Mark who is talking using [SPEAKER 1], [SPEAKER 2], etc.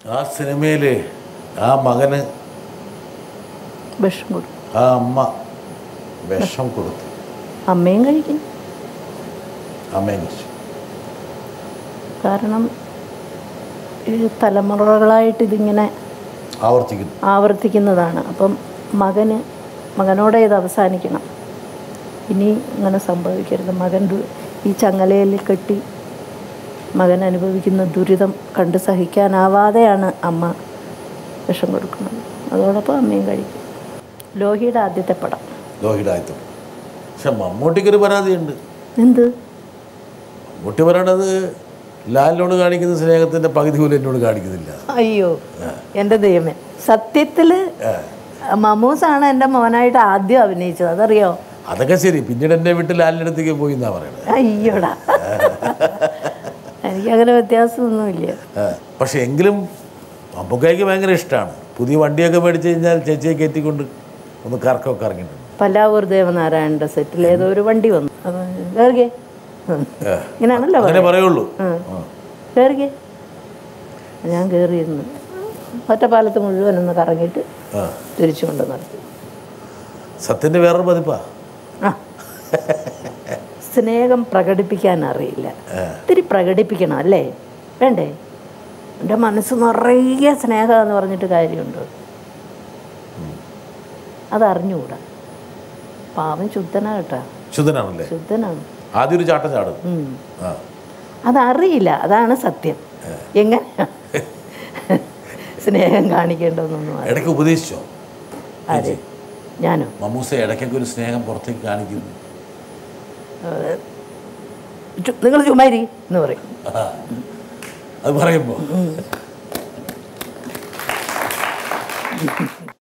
[SPEAKER 1] ആ സിനിമയിൽ ആ മകന്
[SPEAKER 2] വിഷം കൊടുക്കും
[SPEAKER 1] ആ അമ്മ വിഷം കൊടുത്തു
[SPEAKER 2] അമ്മയും കഴിക്കും
[SPEAKER 1] അമ്മയും കഴിച്ചു
[SPEAKER 2] കാരണം ഈ തലമുറകളായിട്ട് ഇതിങ്ങനെ
[SPEAKER 1] ആവർത്തിക്കുന്നു
[SPEAKER 2] ആവർത്തിക്കുന്നതാണ് അപ്പം മകന് മകനോടെ ഇത് അവസാനിക്കണം ഇനി ഇങ്ങനെ സംഭവിക്കരുത് മകൻ ദു- ഈ ചങ്ങലയിൽ കെട്ടി മകൻ അനുഭവിക്കുന്ന ദുരിതം കണ്ട് സഹിക്കാനാവാതെയാണ് അമ്മ വിഷം കൊടുക്കുന്നത് അതോടൊപ്പം അമ്മയും കഴിക്കും ലോഹിയുടെ ആദ്യത്തെ പടം
[SPEAKER 1] ലോഹിഡായത്തും പക്ഷെ മമ്മൂട്ടിക്കൊരു പരാതിയുണ്ട്
[SPEAKER 2] എന്ത്
[SPEAKER 1] മമ്മൂട്ടി പറയണത് ലാലിനോട് കാണിക്കുന്ന സ്നേഹത്തിൻ്റെ പകുതി പോലും എന്നോട് കാണിക്കുന്നില്ല
[SPEAKER 2] അയ്യോ എൻ്റെ ദൈവമേ സത്യത്തിൽ മമ്മൂസാണ് എൻ്റെ മോനായിട്ട് ആദ്യം അഭിനയിച്ചത് അതറിയോ
[SPEAKER 1] അതൊക്കെ ശരി പിന്നീട് എന്നെ വിട്ട് ലാലിൻ്റെ അടുത്തേക്ക് പോയി എന്നാ പറയണത്
[SPEAKER 2] അയ്യോടാ എനിക്കങ്ങനെ വ്യത്യാസമൊന്നുമില്ല
[SPEAKER 1] ആ, പക്ഷെ എങ്കിലും മമ്മൂക്കായ്ക്ക് ഭയങ്കര ഇഷ്ടമാണ് പുതിയ വണ്ടിയൊക്കെ മേടിച്ച് കഴിഞ്ഞാൽ ചേച്ചിയെ കയറ്റിക്കൊണ്ട് ഒന്ന് കറക്കമൊക്കെ ഇറങ്ങിയിട്ടുണ്ട്
[SPEAKER 2] പല്ലാവൂർ ദേവനാരായണൻ്റെ സെറ്റിൽ ഏതോ ഒരു വണ്ടി വന്നു അപ്പം കയറിക്കേ
[SPEAKER 1] ആ,
[SPEAKER 2] ഇങ്ങനെയാണല്ലോ
[SPEAKER 1] അങ്ങനെ പറയുള്ളൂ ആ.
[SPEAKER 2] കയറിക്കേ ഞാൻ കയറിയിരുന്നു ഒറ്റപ്പാലത്ത് മുഴുവൻ ഒന്ന് കറങ്ങിയിട്ട്
[SPEAKER 1] ആ
[SPEAKER 2] തിരിച്ചു കൊണ്ട് നിർത്തി
[SPEAKER 1] സത്യൻ്റെ വേറൊരു പതിപ്പാ
[SPEAKER 2] ആ സ്നേഹം പ്രകടിപ്പിക്കാൻ അറിയില്ല ഇത്തിരി പ്രകടിപ്പിക്കണം അല്ലേ വേണ്ടേ എൻ്റെ മനസ്സ് നിറയെ സ്നേഹം എന്ന് പറഞ്ഞിട്ട് കാര്യമുണ്ടോ അതറിഞ്ഞുകൂടാ പാവം ശുദ്ധനാ കേട്ടാ
[SPEAKER 1] ശുദ്ധനാണല്ലേ
[SPEAKER 2] ശുദ്ധനാണ്
[SPEAKER 1] ആദ്യം ഒരു ചാട്ടം ചാടും
[SPEAKER 2] ഉം.
[SPEAKER 1] ആ
[SPEAKER 2] അതറിയില്ല അതാണ് സത്യം എങ്ങനെ സ്നേഹം കാണിക്കേണ്ടതെന്നൊന്നും അറിയില്ല.
[SPEAKER 1] ഇടയ്ക്ക് ഉപദേശിച്ചോ
[SPEAKER 2] ആര് ഞാനോ
[SPEAKER 1] മമ്മൂസ ഇടയ്ക്കൊക്കെ ഒരു സ്നേഹം പുറത്തേക്ക് കാണിക്കുന്നു
[SPEAKER 2] നിങ്ങൾ ചുമ്മാരി എന്ന് പറയും
[SPEAKER 1] ആ. അത് പറയുമ്പോൾ